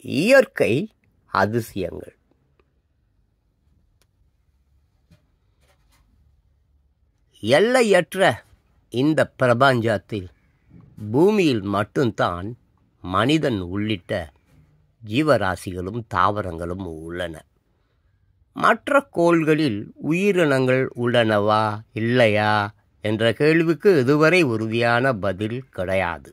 இயற்கை அதிசயங்கள் எல்லையற்ற இந்த பிரபஞ்சத்தில் பூமியில் மட்டும்தான் மனிதன் உள்ளிட்ட ஜீவராசிகளும் தாவரங்களும் உள்ளன மற்ற கோள்களில் உயிரினங்கள் உள்ளனவா இல்லையா என்ற கேள்விக்கு இதுவரை உறுதியான பதில் கிடையாது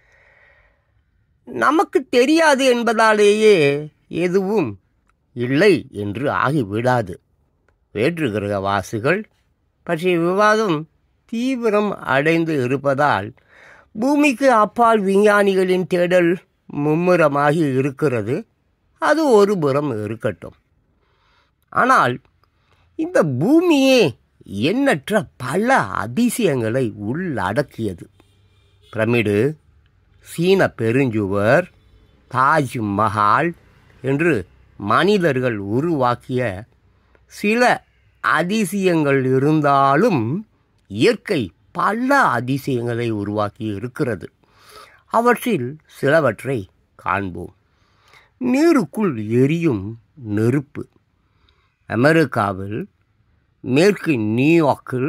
நமக்கு தெரியாது என்பதாலேயே எதுவும் இல்லை என்று ஆகிவிடாது வேற்று கிரகவாசிகள் பற்றிய விவாதம் தீவிரம் அடைந்து இருப்பதால் பூமிக்கு அப்பால் விஞ்ஞானிகளின் தேடல் மும்முரமாகி இருக்கிறது அது ஒரு புறம் இருக்கட்டும் ஆனால் இந்த பூமியே எண்ணற்ற பல அதிசயங்களை உள்ளடக்கியது பிரமிடு சீன பெருஞ்சுவர் தாஜ் மஹால் என்று மனிதர்கள் உருவாக்கிய சில அதிசயங்கள் இருந்தாலும் இயற்கை பல அதிசயங்களை உருவாக்கி இருக்கிறது அவற்றில் சிலவற்றை காண்போம் நீருக்குள் எரியும் நெருப்பு அமெரிக்காவில் மேற்கு நியூயார்க்கில்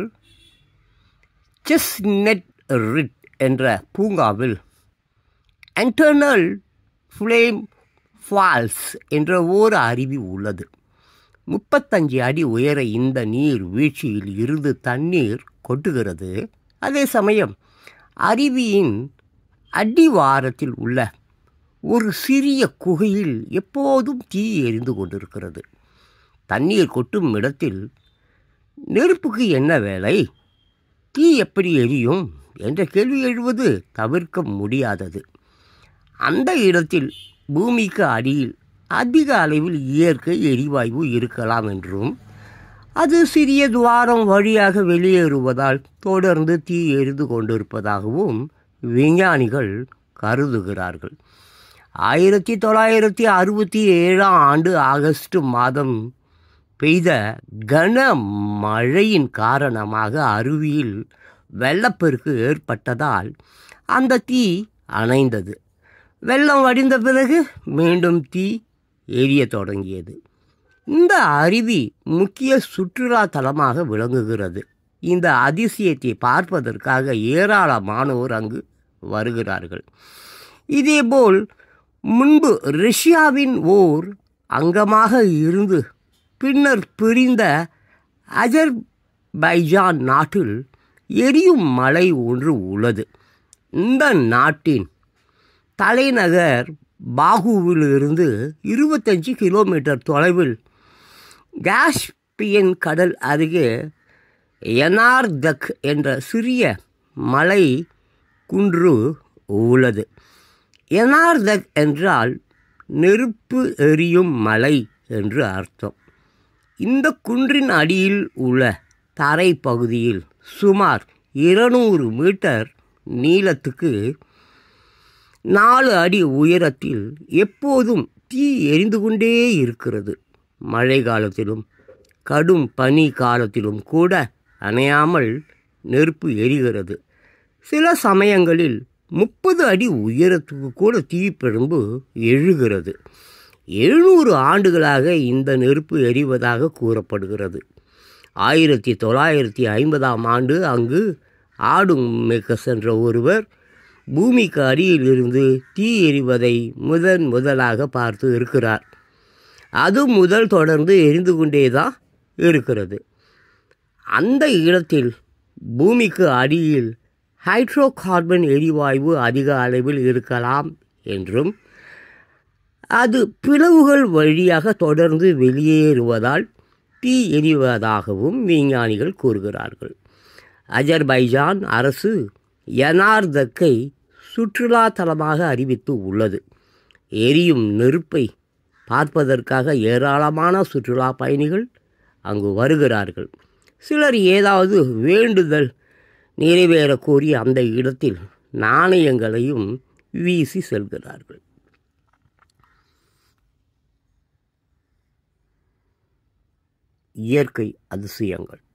செஸ்நெட் ரிட் என்ற பூங்காவில் என்டர்னல் ஃப்ளேம் ஃபால்ஸ் என்ற ஓர் அருவி உள்ளது முப்பத்தஞ்சு அடி உயர இந்த நீர் வீழ்ச்சியில் இருந்து தண்ணீர் கொட்டுகிறது அதே சமயம் அருவியின் அடிவாரத்தில் உள்ள ஒரு சிறிய குகையில் எப்போதும் தீ எரிந்து கொண்டிருக்கிறது தண்ணீர் கொட்டும் இடத்தில் நெருப்புக்கு என்ன வேலை தீ எப்படி எரியும் என்ற கேள்வி எழுவது தவிர்க்க முடியாதது அந்த இடத்தில் பூமிக்கு அடியில் அதிக அளவில் இயற்கை எரிவாயு இருக்கலாம் என்றும் அது சிறிய துவாரம் வழியாக வெளியேறுவதால் தொடர்ந்து தீ எரிந்து கொண்டிருப்பதாகவும் விஞ்ஞானிகள் கருதுகிறார்கள் ஆயிரத்தி தொள்ளாயிரத்தி அறுபத்தி ஏழாம் ஆண்டு ஆகஸ்ட் மாதம் பெய்த கன மழையின் காரணமாக அருவியில் வெள்ளப்பெருக்கு ஏற்பட்டதால் அந்த தீ அணைந்தது வெள்ளம் வடிந்த பிறகு மீண்டும் தீ எரிய தொடங்கியது இந்த அருவி முக்கிய சுற்றுலா தலமாக விளங்குகிறது இந்த அதிசயத்தை பார்ப்பதற்காக ஏராளமானோர் அங்கு வருகிறார்கள் இதேபோல் முன்பு ரஷ்யாவின் ஓர் அங்கமாக இருந்து பின்னர் பிரிந்த அஜர்பைஜான் நாட்டில் எரியும் மலை ஒன்று உள்ளது இந்த நாட்டின் தலைநகர் பாகுவிலிருந்து இருபத்தஞ்சு கிலோமீட்டர் தொலைவில் காஸ்பியன் கடல் அருகே எனார்தக் என்ற சிறிய மலை குன்று உள்ளது எனார்தக் என்றால் நெருப்பு எரியும் மலை என்று அர்த்தம் இந்த குன்றின் அடியில் உள்ள தரை பகுதியில் சுமார் இருநூறு மீட்டர் நீளத்துக்கு நாலு அடி உயரத்தில் எப்போதும் தீ எரிந்து கொண்டே இருக்கிறது மழை காலத்திலும் கடும் பனி காலத்திலும் கூட அணையாமல் நெருப்பு எரிகிறது சில சமயங்களில் முப்பது அடி உயரத்துக்கு கூட தீப்பிழம்பு எழுகிறது எழுநூறு ஆண்டுகளாக இந்த நெருப்பு எரிவதாக கூறப்படுகிறது ஆயிரத்தி தொள்ளாயிரத்தி ஐம்பதாம் ஆண்டு அங்கு ஆடும் மேக்க சென்ற ஒருவர் பூமிக்கு அடியில் இருந்து தீ எரிவதை முதன் முதலாக பார்த்து இருக்கிறார் அது முதல் தொடர்ந்து எரிந்து கொண்டே தான் இருக்கிறது அந்த இடத்தில் பூமிக்கு அடியில் ஹைட்ரோ கார்பன் எரிவாயு அதிக அளவில் இருக்கலாம் என்றும் அது பிளவுகள் வழியாக தொடர்ந்து வெளியேறுவதால் தீ எரிவதாகவும் விஞ்ஞானிகள் கூறுகிறார்கள் அஜர்பைஜான் அரசு யனார்தக்கை சுற்றுலா தலமாக அறிவித்து உள்ளது எரியும் நெருப்பை பார்ப்பதற்காக ஏராளமான சுற்றுலா பயணிகள் அங்கு வருகிறார்கள் சிலர் ஏதாவது வேண்டுதல் நிறைவேற கோரி அந்த இடத்தில் நாணயங்களையும் வீசி செல்கிறார்கள் இயற்கை அதிசயங்கள்